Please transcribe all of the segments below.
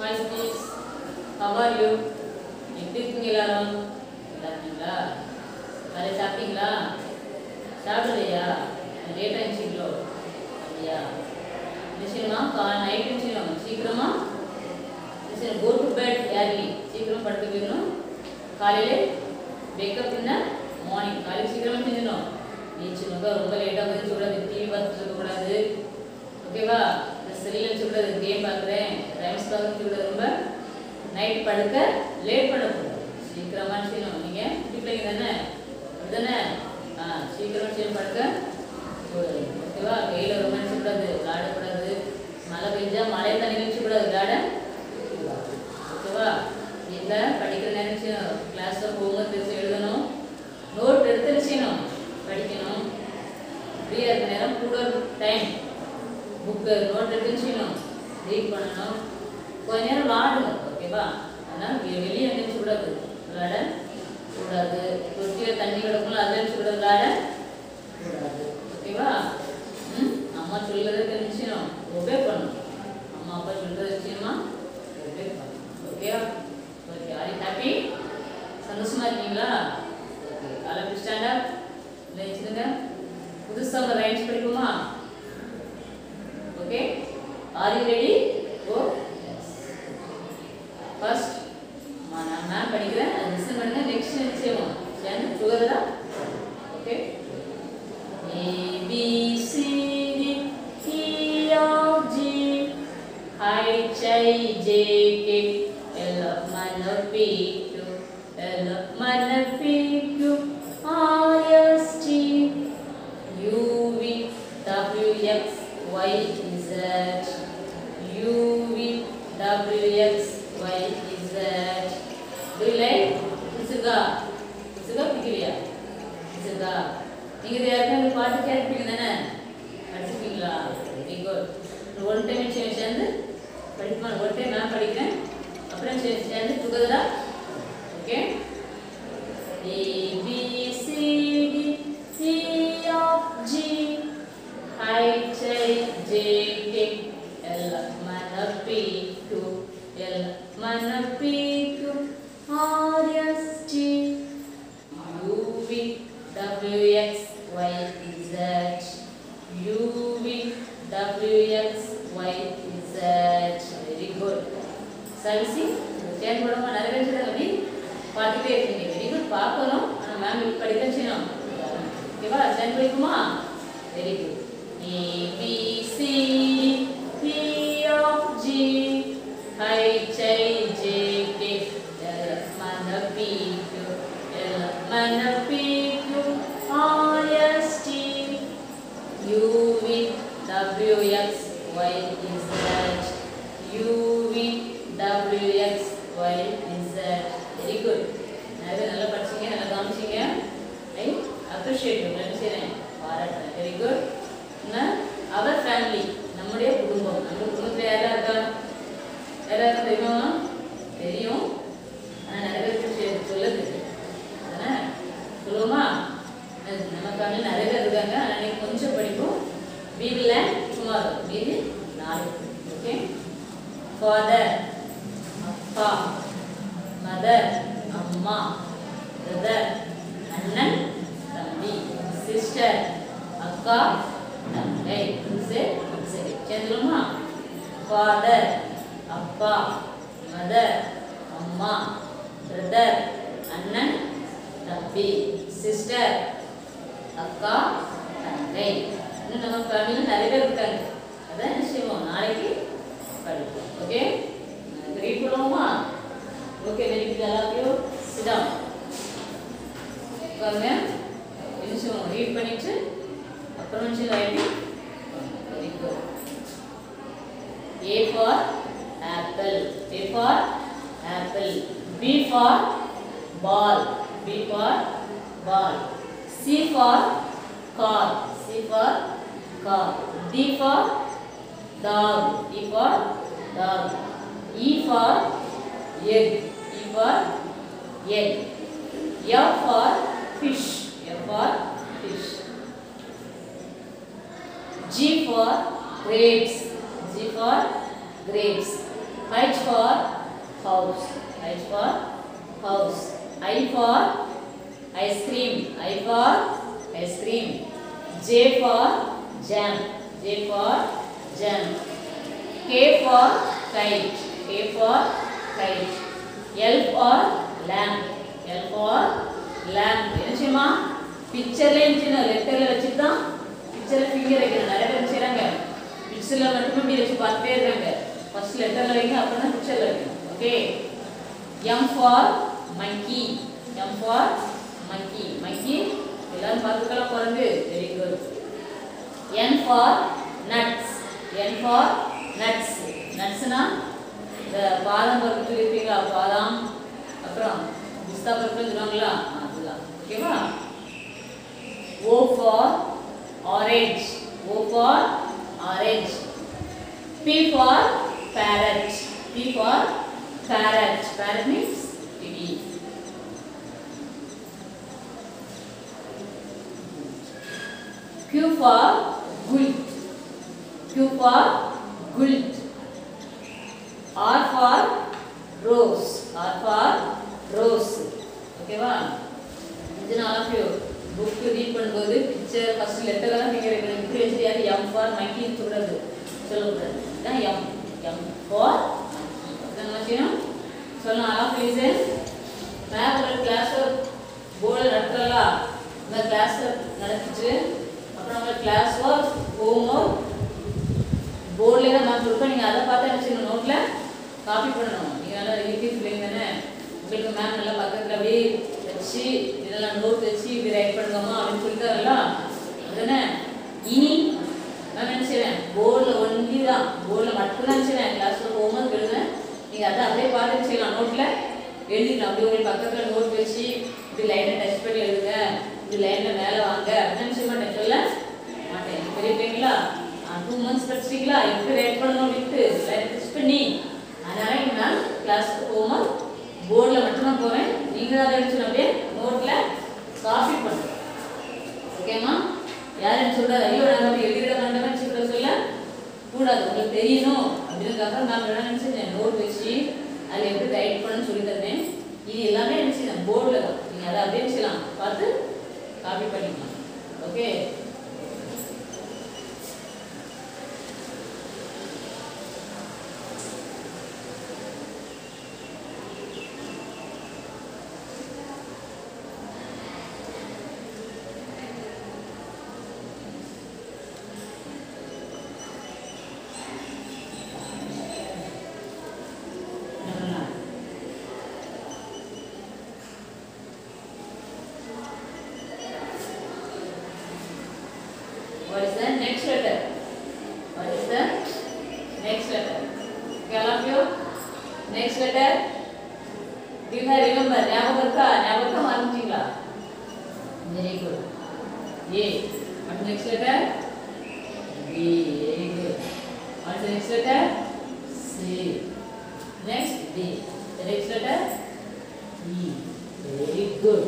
Smile please how are you எப்படி இருக்கீங்க எல்லாரும் நல்லா இருக்கீங்களா காலையில் சாப்பிட்டீங்களா சாப்பிடலையா லேட் ஆயிடுச்சிங்களோ அப்படியா நிச்சயமா கா நைட் நிச்சயம் சீக்கிரமா நிச்சயம் கோ டு பெட் ஏர்லி சீக்கிரம் படுக்க போயிடணும் காலையில வேக்கப் என்ன மார்னிங் காலையில் சீக்கிரமா செஞ்சிடணும் நீச்சலுங்க ரொம்ப லேட்டாக வந்து கூடாது டிவி பார்த்துட்டு இருக்கக்கூடாது ஓகேவா இந்த செல்லில் வச்சுக்கூடாது கேம் பார்க்குறேன் ரைம்ஸ் பார்க்குறது கூடாது ரொம்ப நைட் படுக்க லேட் பண்ணக்கூடாது சீக்கிரமா செய்யணும் நீங்கள் குட்டி பிள்ளைங்க தானே அப்படிதானே ஆ சீக்கிரமா செய்யணும் படுக்க போகுது. ஓகேவா வெயில ரொம்ப நினைச்சக்கூடாது விளையாடக்கூடாது மழை பெஞ்சா மழை தண்ணி நினைச்சக்கூடாது விளையாட ஓகேவா வீட்டில் படிக்கிற நினைச்சு கிளாஸில் போகும்போது தெரிஞ்சு எழுதணும் நோட் எடுத்து செய்யணும் படிக்கணும் ஃப்ரீயாக இருக்க நேரம் கூட டைம் புக்கு நோட் எடுத்து செய்யணும் ரீட் பண்ணணும் கொஞ்ச நேரம் விளாடுங்க ஓகேவா அதனால் வெளியே நினைச்சு கூடாது விளையாட கூடாது தொட்டியில் தண்ணி கிடக்கும்ல அதை நினைச்சு கூடாது விளையாட கூடாது ஓகேவா ம் அம்மா சொல்றதை தெரிஞ்சுக்கணும் ஒபே பண்ணணும் அம்மா அப்பா சொல்றதை நிச்சயமா ஒபே பண்ணணும் ஓகேவா ஓகே ஆர் யூ ஹாப்பி சந்தோஷமா இருக்கீங்களா ஓகே காலை ஸ்டாண்ட் அப் நினைச்சுங்க புதுசாக ஒரு ரைம்ஸ் படிக்குமா okay are you ready oh first நான் மேம் படிக்கிறேன் அது லிசன் பண்ணுங்க நெக்ஸ்ட் நிச்சயம் சேர்ந்து டுகெதரா okay A B C D E F G H I J K L M N P Q L M N P Q R S T U V W X Y Z U V W X Y Z Do you like? Isuga? Isuga பிடிக்கலையா isuga நீங்க இது யாருக்கும் இந்த பாட்டு கேட்பீங்க தானே படிச்சிருப்பீங்களா very good one time சேர்ந்து படிப்பா ஒன் டைம் நான் படிக்கிறேன் அப்புறம் சே- சேர்ந்து டுகெதரா okay A B C D E F G H I J K L M N P Q L M N P Q R S T U V W X Y Z U V W X Y Z very good சர்வீசி change போடாம நிறைய பேர் சொல்லுங்க அப்படி பார்த்துட்டே இருக்கீங்க very good பார்க்கணும் ஆனால் மேம் இப்போ படிக்க செய்யணும் ஓகேவா சேஞ்ச் படிக்குமா very good A B C D of G H I J K L மன பி கியூ எல் மன P Q R S T U V W X Y Z U V W X Y Z very good நிறைய பேர் நல்லா படிச்சீங்க நல்லா கவனிச்சீங்க I appreciate என்ன செய்கிறேன் பாராட்டுறேன் வெரி குட் அவர் ஃபேமிலி நம்முடைய குடும்பம் நம்ம குடும்பத்தில் யாரா இருக்கா யாரா இருக்கா தெரியுமா தெரியும் ஆனால் நிறைய பேர் சொல்லுது அதானே சொல்லுவோமா அது நம்ம ஃபேமிலி நிறைய பேர் இருக்காங்க ஆனால் நீங்கள் கொஞ்சம் படிப்போம் வீட்டில் சுமார் மீதி நாலு ஓகே ஃபாதர் அப்பா மதர் அம்மா பிரதர் அண்ணன் தம்பி சிஸ்டர் அக்கா தங்கை சரி சரி சேர்ந்துருமா ஃபாதர் அப்பா மதர் அம்மா பிரதர் அண்ணன் தம்பி சிஸ்டர் அக்கா தங்கை இன்னும் நம்ம ஃபேமிலியில் நிறைய பேர் இருக்காங்க அதான் என்ன செய்வோம் நாளைக்கு படிப்போம் ஓகே ரீட் பண்ணுவோமா ஓகே வெரி குட் எல்லாத்தையோ சிடம் உட்காருங்க என்ன செய்வோம் ரீட் பண்ணிட்டு அப்புறம் வந்து writing very good A for apple. A for apple. B for ball. B for ball. C for car. C for car. D for dog. D for dog. E for egg. E for egg. F for fish. F for fish. G for grapes. G for grapes. H for house. H for house. I for ice cream. I for ice cream. J for jam. J for jam. K for kite. K for kite. L for lamp. L for lamp. என்ன செய்யுமா பிக்சர்ல இருந்துச்சு லெட்டர்ல வச்சு தான் பிக்சர்ல finger வைக்கணும் நிறைய பேர் செய்றாங்க பிக்சர்ல மட்டும் இப்படி வச்சு பார்த்துட்டே இருக்காங்க ஃபர்ஸ்ட் லெட்டர்ல வைங்க அப்புறம் தான் பிக்சர்ல வைக்கணும் okay M for monkey M for monkey monkey எல்லாரும் பார்த்துக்கலாம் குரங்கு very good N for nuts N for nuts நட்ஸ்னா இந்த பாதாம் பருப்பு சொல்லியிருப்பீங்களா பாதாம் அப்புறம் பிஸ்தா பருப்பு சொல்லுவாங்களா ஆ, அதுதான் ஓகேவா O for orange O for orange P for parrot P for parrot parrot means TV Q for gult. Q for gult. R for rose. R for rose. ஓகேவா இது நான் ஆஃப் யூ புக் ரீட் பண்ணும்போது picture first letter தான் நீங்க இப்படி வச்சிருக்காரு M for மங்கின்னு சொல்றது சொல்லக்கூடாது இதான் எம் எம் ஃபார் என்ன செய்யணும் சொல்லலாம் ஆஃப் லிசன் மேப் ஒரு கிளாஸ் போர்டு நடத்துறலாம் இந்த கிளாஸ் நடத்திட்டு அப்புறம் உங்கள் கிளாஸ் ஒர்க் ஹோம் ஒர்க் போர்டில் தான் மேம் கொடுப்பேன் நீங்கள் அதை பார்த்து என்ன செய்யணும் நோட்டில் காப்பி பண்ணணும் நீங்கள் நல்லா யூடியூப் பிள்ளைங்க தானே உங்களுக்கு மேம் நல்லா பக்கத்தில் அப்படியே வச்சு இதெல்லாம் நோட் வச்சு இப்படி ரைட் பண்ணுங்கம்மா அப்படின்னு சொல்லிட்டாரல்ல அதுதானே இனி மேம் என்ன செய்வேன் போர்டில் ஒன்லி தான் போர்டில் மட்டும்தான் என்ன செய்வேன் கிளாஸில் ஹோம் ஒர்க் எழுதுவேன் நீங்கள் அதை அப்படியே பார்த்து என்ன செய்யலாம் நோட்டில் எழுதிக்கலாம் அப்படியே உங்களுக்கு பக்கத்தில் நோட் வச்சு இப்படி லைனை டச் பண்ணி எழுதுங்க இப்படி லைனில் மேலே வாங்க அப்படின்னு செய்ய மாட்டேன் சொல்ல மாட்டேன் பெரிய பையங்களா டூ மந்த்ஸ் படிச்சிட்டீங்களா எப்படி ரைட் பண்ணணும் அப்படின்ட்டு லைன் டச் பண்ணி அதனால என்னால் கிளாஸ்க்கு போகாமல் போர்டில் மட்டும்தான் போவேன் நீங்கள் அதை எடுத்து அப்படியே நோட்டில் காப்பி பண்ணுறேன் ஓகேம்மா யாரும் சொல்றாரு ஐயோ நாங்கள் அப்படி எழுதிட மாட்டோம்னு சொல்ல சொல்ல கூடாது உங்களுக்கு தெரியணும் அப்படின்றதுக்காக நான் என்ன நினச்சேன் நோட் வச்சு அதில் எப்படி ரைட் பண்ணணும்னு சொல்லி தந்தேன் இது எல்லாமே என்ன செய்யலாம் போர்டில் தான் நீங்கள் அதை அப்படியே செய்யலாம் பார்த்து காப்பி பண்ணிக்கலாம் okay What is the next letter? What is the next letter? Okay, all of you? Next letter? Do you have remember? ஞாபகம் இருக்கா ஞாபகம் இருக்கா மறந்துட்டீங்களா வெரி குட் ஏ what is next letter? B very good. What is the next letter? C. Next D. The next letter? E. Very good.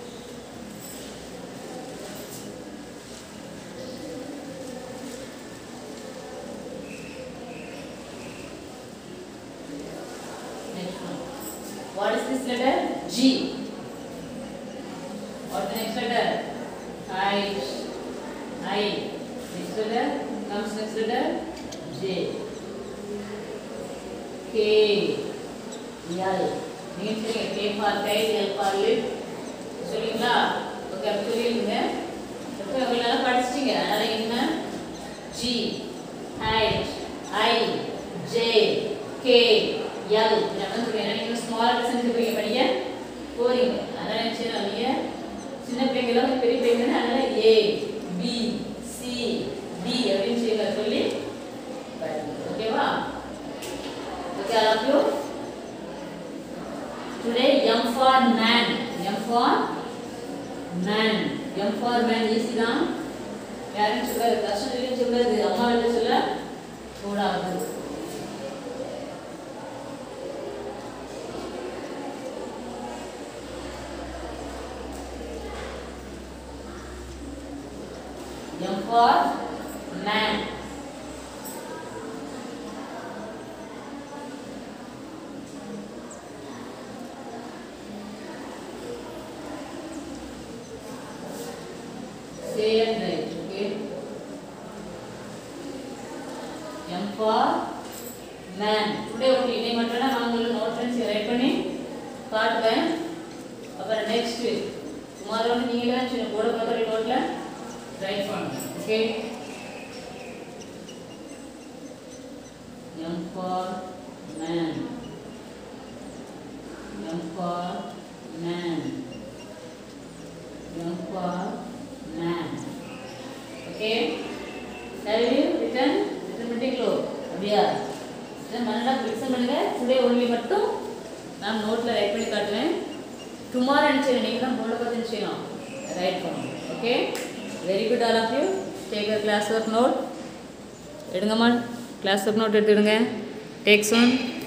Next one. What is this letter? G. What the next letter? I. I. Next letter comes next letter J. K. L. நீங்கள் சொல்லுங்க K for kite, L for lip. சொல்லுவீங்களா okay அப்படி சொல்லிடுங்க இப்போ இவ்வளோ நல்லா படிச்சிட்டீங்க அதனால என்ன G, H, I, J, K, L. இதெல்லாம் சொல்லுங்க ஏன்னா நீங்கள் ஸ்மால் செஞ்சு போய் படிக்க போறீங்க அதனால என்ன செய்யணும் நீங்க சின்ன பிள்ளைங்க எல்லாம் பெரிய பிள்ளைங்க அதனால ஏ பி சி டி அப்படின்னு செய்யுங்க சொல்லி படிங்க ஓகேவா okay all of you Today, M for man. M for man. M for man easy தான் யாரும் சொல்லாது கஷ்டம் இல்லைன்னு சொல்லாது அம்மா கிட்ட சொல்ல கூடாது M for man. For man today only இன்னை மட்டும் தான் நான் உங்களுக்கு நோட் பண்ணி ரைட் பண்ணி காட்டுவேன் அப்புறம் நெக்ஸ்ட் டுமாரோ நீங்களே தான் சின்ன போர்டு பார்க்குற நோட்டில் ரைட் பண்ணணும் okay M for man. M for man. M for man. Okay. Have you written? Written பண்ணிட்டீங்களோ அப்படியா இதை நல்லா லிசன் பண்ணுங்க டுடே ஒன்லி மட்டும் நான் நோட்டில் ரைட் பண்ணி காட்டுவேன் டுமாரோ நினச்சிங்க நீங்கள் தான் போர்டை பார்த்து நினச்சிக்கலாம் ரைட் பண்ணணும் okay very good all of you take a class work note எடுங்கம்மா கிளாஸ் ஒர்க் நோட் எடுத்துடுங்க டேக்ஸ் ஒன்